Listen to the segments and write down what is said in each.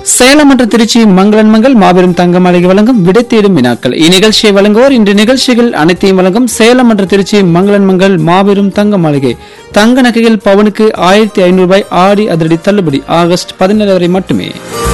சேலம் மற்றும் திருச்சி மங்களன் மங்கள் மாபெரும் தங்க மாளிகை வழங்கும் விடை தேடும் வினாக்கள் இந்நிகழ்ச்சியை வழங்குவோர் இன்று நிகழ்ச்சிகள் அனைத்தையும் வழங்கும் சேலம் மற்றும் திருச்சி மங்களன் மங்கள் மாபெரும் தங்க மாளிகை தங்க நகைகள் பவனுக்கு ஆயிரத்தி ஐநூறு ரூபாய் ஆடி அதிரடி தள்ளுபடி ஆகஸ்ட் பதினேழு வரை மட்டுமே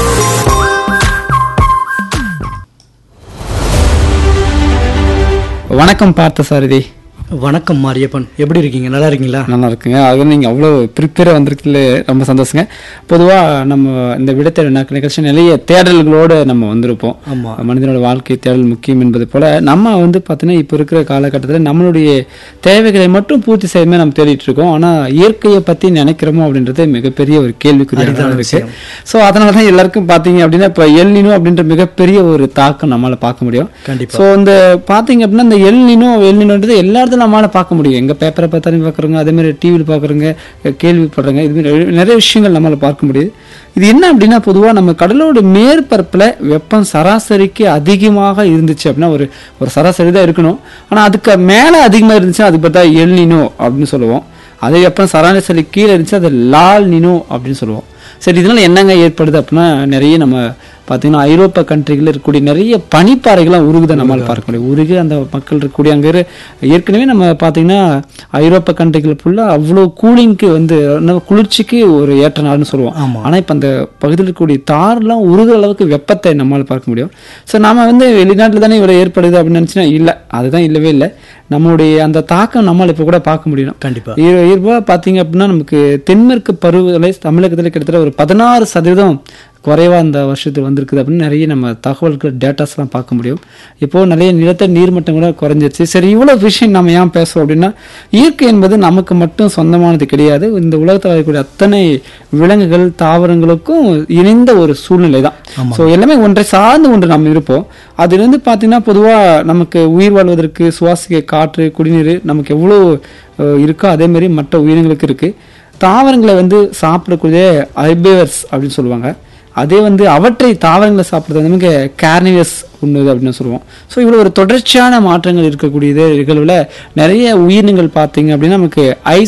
வணக்கம் பார்த்த சாரதி வணக்கம் மாரியப்பன் எப்படி இருக்கீங்க நல்லா இருக்கீங்களா நல்லா இருக்குங்க அது நீங்க அவ்வளோ ப்ரிப்பேராக வந்திருக்கல ரொம்ப சந்தோஷங்க பொதுவாக நம்ம இந்த விடத்தேட நாட்கள் நிகழ்ச்சி நிறைய தேடல்களோடு நம்ம வந்திருப்போம் ஆமா மனிதனோட வாழ்க்கை தேடல் முக்கியம் என்பது போல நம்ம வந்து பார்த்தீங்கன்னா இப்போ இருக்கிற காலகட்டத்தில் நம்மளுடைய தேவைகளை மட்டும் பூர்த்தி செய்யவே நம்ம தேடிட்டு இருக்கோம் ஆனால் இயற்கையை பற்றி நினைக்கிறோமோ அப்படின்றது மிகப்பெரிய ஒரு கேள்விக்குறியாக இருக்கு ஸோ அதனால தான் எல்லாருக்கும் பார்த்தீங்க அப்படின்னா இப்போ எல்லினோ அப்படின்ற மிகப்பெரிய ஒரு தாக்கம் நம்மளால பார்க்க முடியும் கண்டிப்பா ஸோ இந்த பார்த்தீங்க அப்படின்னா இந்த எல்னினோ எல்னினோன்றது எல்லா இடத்துல நம்மளால பார்க்க முடியும் எங்க பேப்பரை பார்த்தாலும் பார்க்குறோங்க அதே மாதிரி டிவியில் பார்க்குறோங்க கேள்விப்படுறோங்க இது மாதிரி நிறைய விஷயங்கள் நம்மளால பார்க்க முடியுது இது என்ன அப்படின்னா பொதுவாக நம்ம கடலோட மேற்பரப்பில் வெப்பம் சராசரிக்கு அதிகமாக இருந்துச்சு அப்படின்னா ஒரு ஒரு சராசரி தான் இருக்கணும் ஆனால் அதுக்கு மேலே அதிகமாக இருந்துச்சுன்னா அதுக்கு பார்த்தா எல்னினோ அப்படின்னு சொல்லுவோம் அதே வெப்பம் சராசரி கீழே இருந்துச்சு அது லால் நினோ அப்படின்னு சொல்லுவோம் சரி இதனால என்னங்க ஏற்படுது அப்படின்னா நிறைய நம்ம பார்த்தீங்கன்னா ஐரோப்பா கண்ட்ரிகளில் இருக்கக்கூடிய நிறைய பனிப்பாறைகள்லாம் உருகுதை நம்மளால் பார்க்க முடியும் உருகி அந்த மக்கள் இருக்கக்கூடிய அங்கே இரு- ஏற்கனவே நம்ம பார்த்தீங்கன்னா ஐரோப்பா கண்ட்ரிகள் ஃபுல்லாக அவ்வளோ கூலிங்க்கு வந்து என்ன குளிர்ச்சிக்கு ஒரு ஏற்ற நாள்னு சொல்லுவோம் ஆமா ஆனால் இப்போ அந்த பகுதியில் இருக்கக்கூடிய தார்லாம் உருகுற அளவுக்கு வெப்பத்தை நம்மால் பார்க்க முடியும் ஸோ நாம வந்து வெளிநாட்டில் தானே இவ்வளோ ஏற்படுது அப்படின்னு நினச்சினா இல்லை அதுதான் இல்லவே இல்லை நம்மளுடைய அந்த தாக்கம் நம்மால் இப்போ கூட பார்க்க முடியும் கண்டிப்பா இரு- இயல்பா பார்த்தீங்க அப்படின்னா நமக்கு தென்மேற்கு பருவநிலை தமிழகத்தில் கிட்டத்தட்ட ஒரு பதினாறு சதவீதம் குறைவா இந்த வருஷத்துக்கு வந்திருக்குது அப்படின்னு நிறைய நம்ம தகவல்கள் டேட்டாஸ்லாம் பார்க்க முடியும் இப்போ நிறைய நிலத்தடி நீர்மட்டம் கூட குறைஞ்சிருச்சு சரி இவ்வளோ விஷயம் நம்ம ஏன் பேசுறோம் அப்படின்னா இயற்கை என்பது நமக்கு மட்டும் சொந்தமானது கிடையாது இந்த உலகத்தில் இருக்கக்கூடிய அத்தனை விலங்குகள் தாவரங்களுக்கும் இணைந்த ஒரு சூழ்நிலை தான் ஆமா. ஸோ எல்லாமே ஒன்றை சார்ந்து ஒன்று நம்ம இருப்போம் அதுலேருந்து பார்த்தீங்கன்னா பொதுவாக நமக்கு உயிர் வாழ்வதற்கு சுவாசிக்க காற்று குடிநீர் நமக்கு எவ்வளோ அஹ், இருக்கோ அதே மாதிரி மற்ற உயிரினங்களுக்கு இருக்கு தாவரங்களை வந்து சாப்பிடக்கூடிய அல்பேவர்ஸ் அப்படின்னு சொல்லுவாங்க அதே வந்து அவற்றை தாவரங்களை சாப்பிட்றது வந்து நமக்கு கேர்னிவஸ் உண்ணுது அப்படின்னு சொல்லுவோம் ஸோ இவ்வளோ ஒரு தொடர்ச்சியான மாற்றங்கள் இருக்கக்கூடியது நிகழ்வில் நிறைய உயிரினங்கள் பார்த்தீங்க அப்படின்னா நமக்கு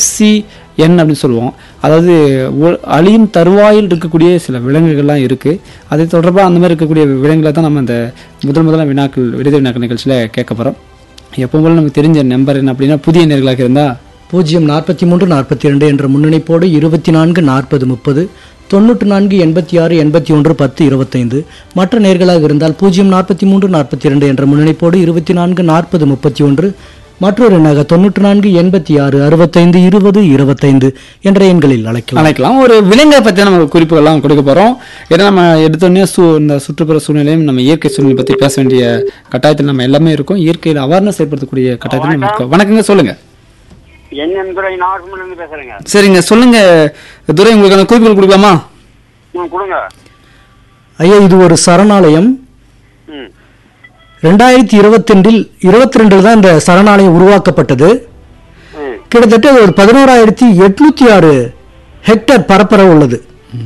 ஐசிஎன் அப்படின்னு சொல்லுவோம் அதாவது ஒ- அழியும் தருவாயில் இருக்கக்கூடிய சில விலங்குகள்லாம் இருக்குது அது தொடர்பாக அந்த மாதிரி இருக்கக்கூடிய விலங்குகளை தான் நம்ம இந்த முதல் முதல்ல வினாக்கள் விடுதலை வினாக்கள் நிகழ்ச்சியில் கேட்க போகிறோம் எப்போ போல நமக்கு தெரிஞ்ச நம்பர் என்ன அப்படின்னா புதிய நேர்களாக இருந்தால் பூஜ்ஜியம் நாற்பத்தி மூன்று நாற்பத்தி இரண்டு என்ற முன்னணிப்போடு இருபத்தி நான்கு நாற்பது முப்பது தொண்ணூற்று நான்கு எண்பத்தி ஆறு எண்பத்தி ஒன்று பத்து இருபத்தைந்து மற்ற நேர்களாக இருந்தால் பூஜ்ஜியம் நாற்பத்தி மூன்று நாற்பத்தி இரண்டு என்ற முன்னணிப்போடு இருபத்தி நான்கு நாற்பது முப்பத்தி ஒன்று மற்றொரு எண்ணாக தொண்ணூற்று நான்கு எண்பத்தி ஆறு அறுபத்தைந்து இருபது இருபத்தைந்து என்ற எண்களில் அழைக்கலாம் அழைக்கலாம் ஒரு விலங்கை பற்றி நம்ம குறிப்புகள்லாம் கொடுக்க போகிறோம் ஏன்னா நம்ம எடுத்தோடனே சூ இந்த சுற்றுப்புற சூழ்நிலையும் நம்ம இயற்கை சூழ்நிலை பற்றி பேச வேண்டிய கட்டாயத்தில் நம்ம எல்லாமே இருக்கோம் இயற்கையில் அவேர்னஸ் ஏற்படுத்தக்கூடிய கட்டாயத்தில் நம்ம இருக்கோம் வணக்கங்க சொல்லுங்க என் துறை நாகர்கோவிலிருந்து பேசுறேங்க சரிங்க சொல்லுங்க துரை உங்களுக்கான குறிப்புகள் கொடுக்கலாமா ம் கொடுங்க ஐயா இது ஒரு சரணாலயம் ம் ரெண்டாயிரத்தி இருபத்தி ரெண்டில் இருபத்தி ரெண்டில் தான் இந்த சரணாலயம் உருவாக்கப்பட்டது ம் கிட்டத்தட்ட ஒரு பதினோராயிரத்தி எட்நூத்தி ஆறு ஹெக்டேர் பரப்பளவு உள்ளது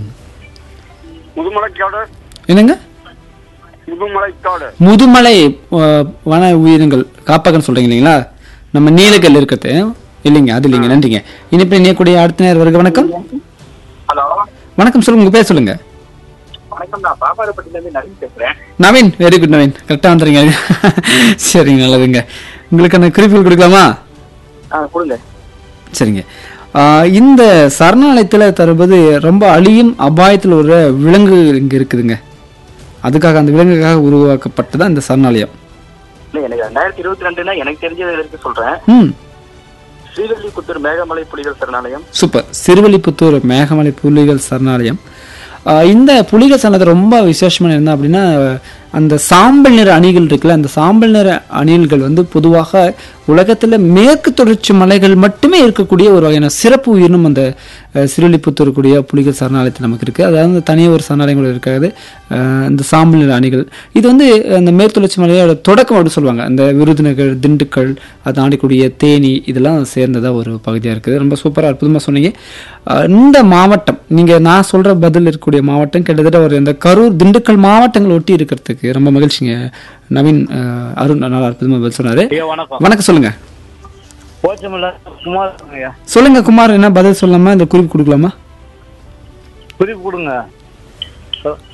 முதுமலைக்காடு என்னங்க முதுமலைக்காடு முதுமலை அஹ், வன உயிரினங்கள் காப்பகம்னு சொல்றீங்க இல்லைங்களா நம்ம நீலக்கல் இருக்கிறது இல்லைங்க அது இல்லைங்க நன்றிங்க இனிப்பு இணையக்கூடிய அடுத்த நேரம் வருக வணக்கம் ஹலோ வணக்கம் சொல்லுங்க உங்க பேர் சொல்லுங்க வணக்கம் நான் பாப்பாரப்பட்டில இருந்து நவீன் பேசுறேன் நவீன் வெரி குட் நவீன் கரெக்டாக வந்துடுங்க சரிங்க நல்லதுங்க உங்களுக்கான குறிப்புகள் கொடுக்கலாமா ஆ கொடுங்க சரிங்க ஆஹ் இந்த சரணாலயத்தில் தருவது ரொம்ப அழியும் அபாயத்தில் ஒரு விலங்கு இங்கே இருக்குதுங்க அதுக்காக அந்த விலங்குக்காக உருவாக்கப்பட்டதான் இந்த சரணாலயம் இல்ல எனக்கு ரெண்டாயிரத்தி இருபத்தி ரெண்டுல எனக்கு தெரிஞ்சது வரைக்கும் சொல்றேன் ம் ஸ்ரீவில்லிபுத்தூர் மேகமலை புலிகள் சரணாலயம் சூப்பர் சிறுவல்லிபுத்தூர் மேகமலை புலிகள் சரணாலயம் ஆஹ் இந்த புலிகள் சரணாலயம் ரொம்ப விசேஷமான என்ன அப்படின்னா அந்த சாம்பல் நிற அணிகள் இருக்குல்ல அந்த சாம்பல் நிற அணில்கள் வந்து பொதுவாக உலகத்துல மேற்கு தொடர்ச்சி மலைகள் மட்டுமே இருக்கக்கூடிய ஒரு வகையான சிறப்பு உயிரினம் அந்த அஹ், சிறுவில்லிபுத்தூர் கூடிய புலிகள் சரணாலயத்தில் நமக்கு இருக்கு அதாவது தனியாக ஒரு சரணாலயம் கூட இருக்காது அஹ், இந்த சாம்பல் நிற அணிகள் இது வந்து அந்த மேற்கு தொடர்ச்சி மலையோட தொடக்கம் அப்படின்னு சொல்லுவாங்க அந்த விருதுநகர் திண்டுக்கல் அது ஆண்டிக்கூடிய தேனி இதெல்லாம் சேர்ந்ததா ஒரு பகுதியாக இருக்குது ரொம்ப சூப்பராக அற்புதமாக சொன்னீங்க அஹ், இந்த மாவட்டம் நீங்கள் நான் சொல்கிற பதில் இருக்கக்கூடிய மாவட்டம் கிட்டத்தட்ட ஒரு இந்த கரூர் திண்டுக்கல் மாவட்டங்கள் ஒட்டி இருக்கிறதுக்கு ரொம்ப மகிழ்ச்சிங்க நவீன் அஹ், அருண் நல்லா அற்புதமாக பதில் சொன்னார் ஐயா வணக்கம் வணக்கம் சொல்லுங்க போச்சமில்ல குமார் ஐயா சொல்லுங்க குமார் என்ன பதில் சொல்லாமா இந்த குறிப்பு கொடுக்கலாமா குறிப்பு கொடுங்க